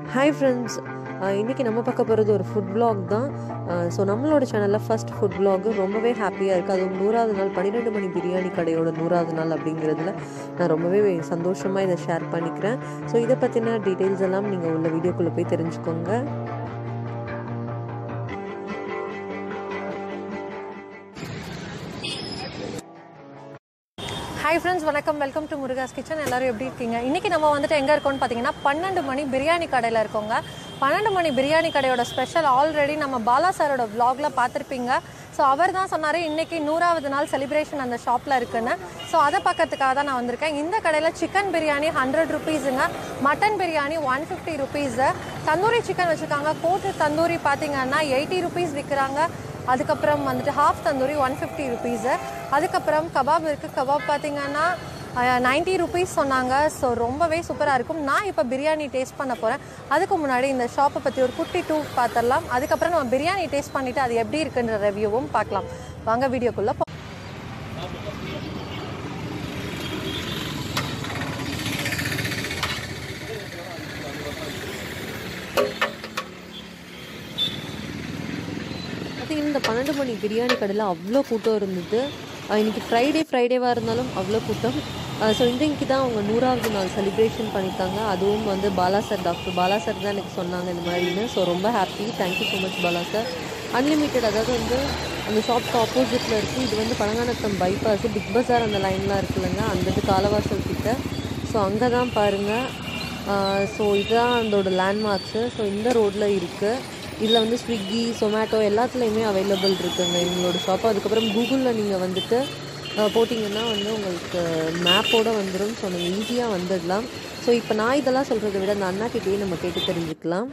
Hi friends இன்றைக்கி நம்ம பார்க்க போகிறது ஒரு ஃபுட் vlog தான் ஸோ நம்மளோட சேனலில் ஃபஸ்ட் ஃபுட் vlog ரொம்பவே ஹாப்பியாக இருக்குது அதுவும் நூறாவது நாள் பன்னிரெண்டு மணி பிரியாணி கடையோட நூறாவது நாள் அப்படிங்கிறதுல நான் ரொம்பவே சந்தோஷமாக இதை ஷேர் பண்ணிக்கிறேன் ஸோ இதை பற்றின டீட்டெயில்ஸ் எல்லாம் நீங்கள் உள்ள வீடியோக்குள்ளே போய் தெரிஞ்சுக்கோங்க ஹாய் ஃப்ரெண்ட்ஸ் வணக்கம் வெல்கம் டு முருகாஸ் கிச்சன் எல்லாரும் எப்படி இருக்கீங்க இன்னைக்கு நம்ம வந்துட்டு எங்கே இருக்கோம்னு பார்த்தீங்கன்னா பன்னெண்டு மணி பிரியாணி கடையில் இருக்கோங்க பன்னெண்டு மணி பிரியாணி கடையோட ஸ்பெஷல் ஆல்ரெடி நம்ம பாலா சாரோட vlogல பார்த்துருப்பீங்க ஸோ அவர் தான் சொன்னார் இன்னைக்கு நூறாவது நாள் செலிப்ரேஷன் அந்த ஷாப்பில் இருக்குன்னு ஸோ அதை பார்க்கறதுக்காக தான் நான் வந்திருக்கேன் இந்த கடையில் சிக்கன் பிரியாணி ஹண்ட்ரட் ருபீஸுங்க mutton biryani one fifty rupees tandoori chicken வச்சுருக்காங்க கோட்டு தந்தூரி பார்த்தீங்கன்னா எயிட்டி ருபீஸ் விற்கிறாங்க அதுக்கப்புறம் வந்துட்டு half tandoori one fifty rupees அதுக்கப்புறம் கபாப் இருக்குது கபாப் பார்த்தீங்கன்னா நைன்ட்டி ருபீஸ் சொன்னாங்க ஸோ ரொம்பவே சூப்பராக இருக்கும் நான் இப்போ பிரியாணி டேஸ்ட் பண்ண போகிறேன் அதுக்கு முன்னாடி இந்த ஷாப்பை பற்றி ஒரு குட்டி டூ பார்த்துடலாம் அதுக்கப்புறம் நம்ம பிரியாணி டேஸ்ட் பண்ணிவிட்டு அது எப்படி இருக்குன்ற ரிவ்யூவும் பார்க்கலாம் வாங்க வீடியோக்குள்ளே போ பார்த்தீங்கன்னா இந்த பன்னெண்டு மணி பிரியாணி கடையில் அவ்வளோ கூட்டம் இருந்தது அஹ் இன்னைக்கு ஃப்ரைடே ஃப்ரைடேவாக இருந்தாலும் அவ்வளோ கூட்டம் ஸோ இன்றைக்கு தான் அவங்க நூறாவது நாள் செலிப்ரேஷன் பண்ணியிருக்காங்க அதுவும் வந்து Bala sir doctor Bala sir தான் எனக்கு சொன்னாங்க இந்த மாதிரின்னு ஸோ ரொம்ப happy thank you so much Bala sir unlimited அதாவது வந்து அந்த ஷாப்க்கு ஆப்போசிட்டில் இருக்குது இது வந்து பழங்கானத்தம் பைபாஸ் பிக் பஸார் அந்த லைன்லாம் இருக்குல்லங்க அந்த இது காலவாசல் கிட்ட ஸோ அங்கே தான் பாருங்கள் ஸோ இதுதான் அதோட லேண்ட்மார்க்ஸு ஸோ இந்த ரோட்டில் இருக்குது இதில் வந்து ஸ்விக்கி சொமேட்டோ எல்லாத்துலேயுமே அவைலபிள் இருக்குங்க இவங்களோட ஷாப் அதுக்கப்புறம் கூகுளில் நீங்கள் வந்துட்டு அஹ், போட்டிங்கன்னா வந்து உங்களுக்கு மேப்போட வந்துடும் ஸோ நீங்கள் ஈஸியாக வந்துடலாம் ஸோ இப்போ நான் இதெல்லாம் சொல்கிறத விட அந்த அண்ணா கிட்டேயே நம்ம கேட்டு தெரிஞ்சுக்கலாம்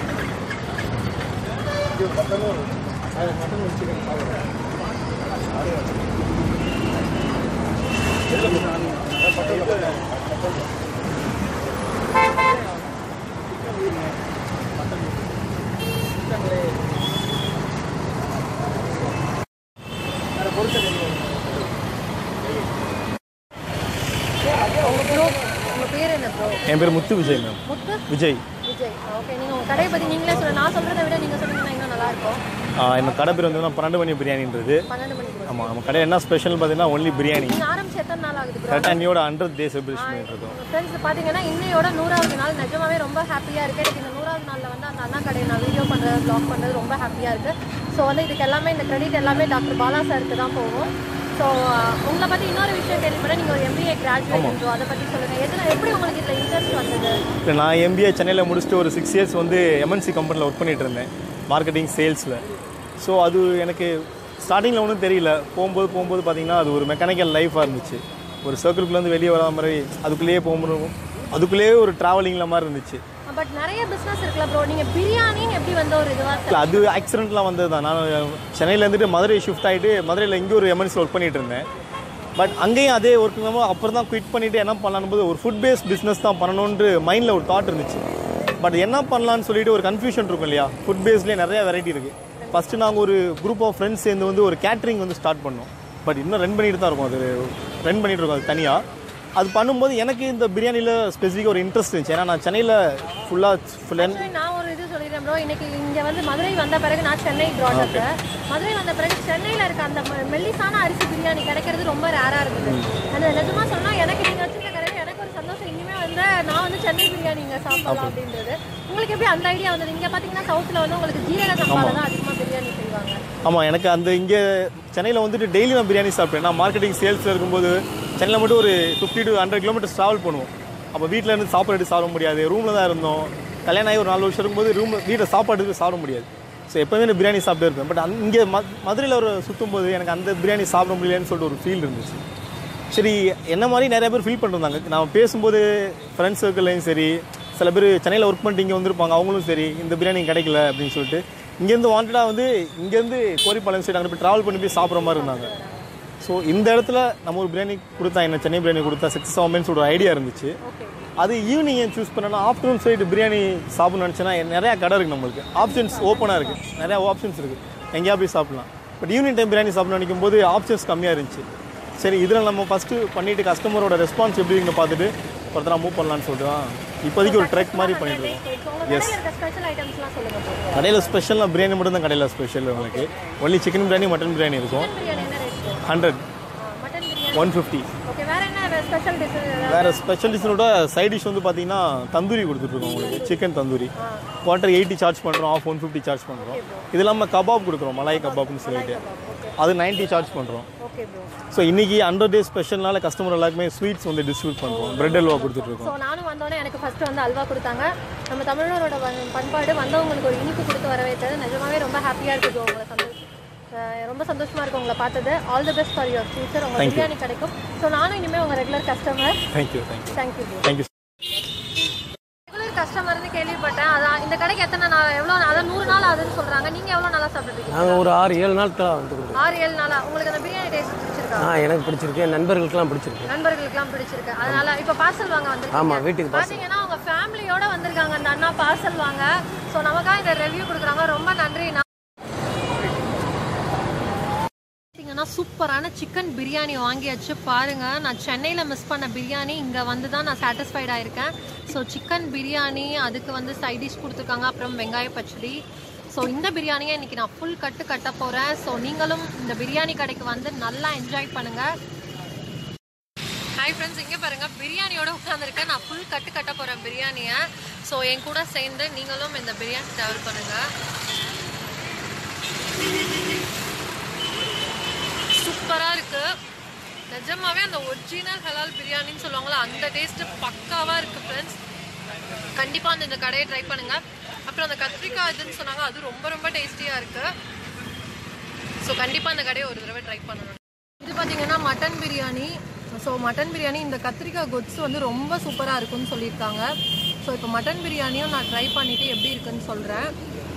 உங்கள் ப்ரோ உங்கள் பேர் என்ன ப்ரோ என் பேர் முத்து விஜய் மேம் முத்து விஜய் விஜய் ஓகே நீங்கள் உங்கள் கடையை பற்றி நீங்களே சொல்ல நான் சொல்கிறத விட நீங்கள் சொன்னீங்கன்னா இன்னும் நல்லாயிருக்கும் நம்ம கடை பேர் வந்து பன்னெண்டு மணி பிரியாணின்றது பன்னெண்டு மணிக்கு ஆமாம் நம்ம கடை என்ன ஸ்பெஷல் பார்த்தீங்கன்னா ஒன்லி பிரியாணி நீங்கள் ஆரம்பிச்சு எத்தனை நாள் ஆகுது ப்ரோ கரெக்டாக இன்னையோட ஹண்ட்ரட் டே செலிப்ரேஷன் பண்ணிட்டு இருக்கோம் ஃப்ரெண்ட்ஸ் பார்த்தீங்கன்னா இன்னையோட நூறாவது நாள் நிஜமாவே ரொம்ப ஹாப்பியாக இருக்குது எனக்கு இந்த நூறாவது நாளில் வந்து அந்த அண்ணா கடையை நான் வீடியோ பண்ணுறது ப்ளாக் பண்ணுறது ரொம்ப ஹாப்பியாக இருக்குது ஸோ வந்து இதுக்கு எல்லாமே இந்த கிரெடிட் எல்லாமே டாக்டர் பாலா சாருக்கு தான் போகும் ஸோ உங்களை பற்றி இன்னொரு விஷயம் கேள்விப்பட்டேன் நீங்கள் ஒரு எம்பிஏ கிராஜுவேட் ஸோ அதை பற்றி சொல்லுங்கள் எதில் எப்படி உங்களுக்கு இதில் இன்ட்ரெஸ்ட் வந்தது இல்லை நான் எம்பிஏ சென்னையில் முடிச்சுட்டு ஒரு சிக்ஸ் இயர்ஸ் வந்து எம்என்சி கம்பெனியில் ஒர்க் பண்ணிட்டு இருந்தேன் மார்க்கெட்டிங் சேல்ஸில் ஸோ அது எனக்கு ஸ்டார்டிங்கில் ஒன்றும் தெரியல போகும்போது போகும்போது பார்த்தீங்கன்னா அது ஒரு மெக்கானிக்கல் லைஃபாக இருந்துச்சு ஒரு சர்க்கிள்குள்ளேருந்து வெளியே வராத மாதிரி அதுக்குள்ளேயே போகும்போது அதுக்குள்ளேயே ஒரு ட்ராவலிங்கில் மாதிரி இருந்துச்சு பட் நிறைய பிஸ்னஸ் இருக்குல்ல ப்ரோ நீங்கள் பிரியாணின்னு எப்படி வந்த ஒரு இதுவாக இல்லை அது ஆக்சிடென்ட்லாம் வந்தது தான் நான் சென்னையில் இருந்துட்டு மதுரை ஷிஃப்ட் ஆகிட்டு மதுரையில் இங்கே ஒரு எம்என்சி ஒர்க் பண்ணிட்டு இருந்தேன் பட் அங்கேயும் அதே ஒர்க் இல்லாமல் அப்புறம் தான் குவிட் பண்ணிவிட்டு என்ன பண்ணலான்னு போது ஒரு ஃபுட் பேஸ்ட் பிஸ்னஸ் தான் பண்ணணுன்ற மைண்டில் ஒரு தாட் இருந்துச்சு பட் என்ன பண்ணலான்னு சொல்லிட்டு ஒரு கன்ஃபியூஷன் இருக்கும் இல்லையா ஃபுட் பேஸ்லேயே நிறைய வெரைட்டி இருக்குது ஃபஸ்ட்டு நாங்கள் ஒரு குரூப் ஆஃப் ஃப்ரெண்ட்ஸ் சேர்ந்து வந்து ஒரு கேட்ரிங் வந்து ஸ்டார்ட் பண்ணோம் பட் இன்னும் ரன் பண்ணிட்டு தான் இருக்கும் அது ரன் பண்ணிட்டு இருக்கோம் அது தனியாக அது பண்ணும்போது எனக்கு இந்த பிரியாணியில் ஸ்பெசிஃபிக்காக ஒரு இன்ட்ரெஸ்ட் இருந்துச்சு ஏன்னா நான் சென்னையில் ஃபுல்லாக ஃபுல் Actually, நான் ஒரு இது சொல்லிடுறேன் ப்ரோ இன்னைக்கு இங்க வந்து மதுரை வந்த பிறகு நான் சென்னை ப்ராடக்ட் மதுரை வந்த பிறகு சென்னையில இருக்க அந்த ம- மெல்லிசான அரிசி பிரியாணி கிடைக்கிறது ரொம்ப ரேரா இருக்குது அந்த நிஜமா சொன்னா எனக்கு நீங்க வச்சிருக்க கடையில எனக்கு ஒரு சந்தோஷம் இனிமே வந்து நான் வந்து சென்னை பிரியாணி இங்க சாப்பிடலாம் அப்படின்றது உங்களுக்கு எப்படி அந்த ஐடியா வந்தது இங்க பாத்தீங்கன்னா சவுத்ல வந்து உங்களுக்கு ஜீரக சம்பால தான் அதிகமா பிரியாணி செய்வாங்க ஆமாம் எனக்கு அந்த இங்கே சென்னையில் வந்துட்டு டெய்லி நான் பிரியாணி சாப்பிட்டேன் நான் மார்க்கெட்டிங் சேல்ஸில் இருக்கும்போது சென்னையில் மட்டும் ஒரு fifty to hundred kilometres travel பண்ணுவோம் அப்போ வீட்டில் இருந்து சாப்பாடு எடுத்து சாப்பிட முடியாது ரூமில் தான் இருந்தோம் கல்யாணம் ஆகி ஒரு நாலு வருஷம் இருக்கும்போது ரூமில் வீட்டில் சாப்பாடு எடுத்து சாப்பிட முடியாது ஸோ எப்போவுமே நான் பிரியாணி சாப்பிட்டே இருப்பேன் பட் இங்கே ம மதுரையில் ஒரு சுற்றும் போது எனக்கு அந்த பிரியாணி சாப்பிட முடியலன்னு சொல்லிட்டு ஒரு ஃபீல் இருந்துச்சு சரி என்ன மாதிரி நிறைய பேர் ஃபீல் பண்ணிருந்தாங்க நான் பேசும்போது ஃப்ரெண்ட்ஸ் சர்க்கிள்லையும் சரி சில பேர் சென்னையில் ஒர்க் பண்ணிட்டு இங்கே வந்திருப்பாங்க அவங்களும் சரி இந்த பிரியாணி கிடைக்கல அப்படின்னு சொல்லிட்டு இங்கேருந்து வாண்டடாக வந்து இங்கேருந்து கோரிப்பாளையம் சைடு அங்கே போய் ட்ராவல் பண்ணி போய் சாப்பிட்ற மாதிரி இருந்தாங்க ஸோ இந்த இடத்துல நம்ம ஒரு பிரியாணி கொடுத்தா என்ன சென்னை பிரியாணி கொடுத்தா சக்ஸஸ் ஆகுமேன்னு சொல்லிட்டு ஒரு ஐடியா இருந்துச்சு அது ஈவினிங் ஏன் சூஸ் பண்ணனா ஆஃப்டர்நூன் சைடு பிரியாணி சாப்பிடணும்னு நினச்சேன்னா நிறையா கடை இருக்குது நம்மளுக்கு ஆப்ஷன்ஸ் ஓப்பனாக இருக்குது நிறையா ஆப்ஷன்ஸ் இருக்குது எங்கேயா போய் சாப்பிடலாம் பட் ஈவினிங் டைம் பிரியாணி சாப்பிடணும்னு நினைக்கும் போது ஆப்ஷன்ஸ் கம்மியாக இருந்துச்சு சரி இதில் நம்ம ஃபஸ்ட்டு பண்ணிவிட்டு கஸ்டமரோட ரெஸ்பான்ஸ் எப்படி இருக்குன்னு பார்த்துட்டு ஃபர்தராக மூவ் பண்ணலான்னு சொல்லிட்டு தான் இப்போதைக்கு ஒரு ட்ரெக் மாதிரி பண்ணிட்டு இருக்கோம் உங்க கடையில் இருக்க ஸ்பெஷல் ஐட்டம்ஸ்லாம் சொல்லுங்க bro. கடையில் ஸ்பெஷல்னா பிரியாணி மட்டும் தான் கடையில் ஸ்பெஷல் உங்களுக்கு only chicken biryani mutton biryani இருக்கும் பிரியாணி என்ன rate hundred mutton biryani one fifty okay வேற என்ன ஸ்பெஷல் டிஷ் வேறு ஸ்பெஷல் டிஷ்ஷோட சைட் டிஷ் வந்து பார்த்தீங்கன்னா தந்தூரி கொடுத்துட்ருக்கோம் உங்களுக்கு chicken tandoori quarter eighty charge பண்ணுறோம் ஆஃப் ஒன் ஃபிஃப்டி சார்ஜ் பண்ணுறோம் இது இல்லாமல் கபாப் கொடுக்குறோம் மலாய் கபாப்னு சொல்லிட்டு அது 90 சார்ஜ் பண்ணுறோம் ஓகே ப்ரோ ஸோ இன்னைக்கு ஹண்ட்ரட் டேஸ் ஸ்பெஷல்னால கஸ்டமர் எல்லாருக்குமே ஸ்வீட்ஸ் வந்து டிஸ்ட்ரிபியூட் பண்ணுறோம் பிரெட் அல்வா கொடுத்துட்ருக்கோம் ஸோ நானும் வந்தோடனே எனக்கு ஃபர்ஸ்ட் வந்து அல்வா கொடுத்தாங்க நம்ம தமிழரோட வ- பண்பாடு வந்தவங்களுக்கு ஒரு இனிப்பு கொடுத்து வரவேற்றது நிஜமாவே ரொம்ப ஹாப்பியாக இருக்குது உங்களை சந்தோஷம் அஹ் ரொம்ப சந்தோஷமா இருக்கு உங்களை பார்த்தது all the best for your future உங்க பிரியாணி கிடைக்கும் ஸோ நானும் இனிமேல் உங்க regular customer thank you thank you thank you bro thank you regular கஸ்டமர்னு கேள்விப்பட்டேன் அதான் இந்த கடைக்கு எத்தனை நாள் எவ்வளோ அதான் நூறு நாள் ஆகுதுன்னு சொல்றாங்க நீங்க எவ்வளோ நாளா சாப்பிட்டுருக்கீங்க நாங்கள் ஒரு ஆறு ஏழு நாட்கள் வந்து கொடுக்குறோம் ஆறு ஏழு நாளா உங்களுக்கு அந்த பிரியாணி டேஸ்ட் பிடிச்சிருக்கா ஆ எனக்கு பிடிச்சிருக்கு என் நண்பர்களுக்கெல்லாம் பிடிச்சிருக்கு நண்பர்களுக்குலாம் பிடிச்சிருக்கு அதனால இப்போ பார்சல் வாங்க வந்து ஆமாம் வீட்டுக்கு பாஸ் பாத்தீங்கன்னா அவங்க ஃபேமிலியோட வந்திருக்காங்க அந்த அண்ணா பார்சல் வாங்க ஸோ நமக்காக இந்த ரிவ்யூ கொடுக்குறாங்க ரொம்ப நன்றி நான் பார்த்தீங்கன்னா சூப்பரான சிக்கன் பிரியாணி வாங்கியாச்சு பாருங்க நான் சென்னையில் மிஸ் பண்ண பிரியாணி இங்கே வந்து தான் நான் சாட்டிஸ்ஃபைட் ஆயிருக்கேன் ஸோ சிக்கன் பிரியாணி அதுக்கு வந்து சைட் டிஷ் கொடுத்துருக்காங்க அப்புறம் வெங்காய பச்சடி ஸோ இந்த பிரியாணியை இன்னைக்கு நான் ஃபுல் கட்டு கட்ட போகிறேன் ஸோ நீங்களும் இந்த பிரியாணி கடைக்கு வந்து நல்லா என்ஜாய் பண்ணுங்கள் ஹாய் ஃப்ரெண்ட்ஸ் இங்கே பாருங்க பிரியாணியோட உட்காந்துருக்கேன் நான் ஃபுல் கட்டு கட்ட போகிறேன் பிரியாணியை ஸோ என் கூட சேர்ந்து நீங்களும் இந்த பிரியாணி ட்ராவல் பண்ணுங்கள் சூப்பராக இருக்கு நிஜமாவே அந்த ஒரிஜினல் ஹலால் பிரியாணின்னு சொல்லுவாங்களா அந்த டேஸ்ட் பக்காவாக இருக்கு ஃப்ரெண்ட்ஸ் கண்டிப்பாக அந்த இந்த கடையை ட்ரை பண்ணுங்க அப்புறம் அந்த கத்திரிக்காய் இதுன்னு சொன்னாங்க அது ரொம்ப ரொம்ப டேஸ்டியாக இருக்கு ஸோ கண்டிப்பாக அந்த கடையை ஒரு தடவை ட்ரை பண்ணணும் இது பார்த்தீங்கன்னா mutton biryani so mutton biryani இந்த கத்திரிக்காய் கொட்ஸ் வந்து ரொம்ப சூப்பராக இருக்குன்னு சொல்லியிருக்காங்க ஸோ இப்போ மட்டன் பிரியாணியும் நான் ட்ரை பண்ணிவிட்டு எப்படி இருக்குன்னு சொல்கிறேன்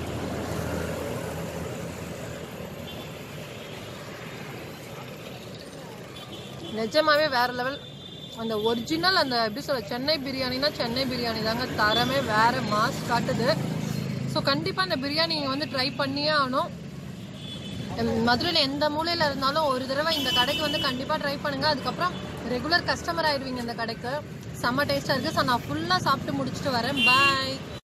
நிஜமாவே வேற லெவல் அந்த ஒரிஜினல் அந்த எப்படி சொல்ல சென்னை பிரியாணினா சென்னை பிரியாணி தாங்க தரமே வேற மாஸ் காட்டுது ஸோ கண்டிப்பாக அந்த பிரியாணி நீங்கள் வந்து ட்ரை பண்ணியே ஆகணும் மதுரையில் எந்த மூலையில் இருந்தாலும் ஒரு தடவை இந்த கடைக்கு வந்து கண்டிப்பாக ட்ரை பண்ணுங்க அதுக்கப்புறம் ரெகுலர் கஸ்டமர் ஆயிடுவீங்க இந்த கடைக்கு செம்ம டேஸ்ட்டாக இருக்குது ஸோ நான் ஃபுல்லாக சாப்பிட்டு முடிச்சுட்டு வரேன் பாய்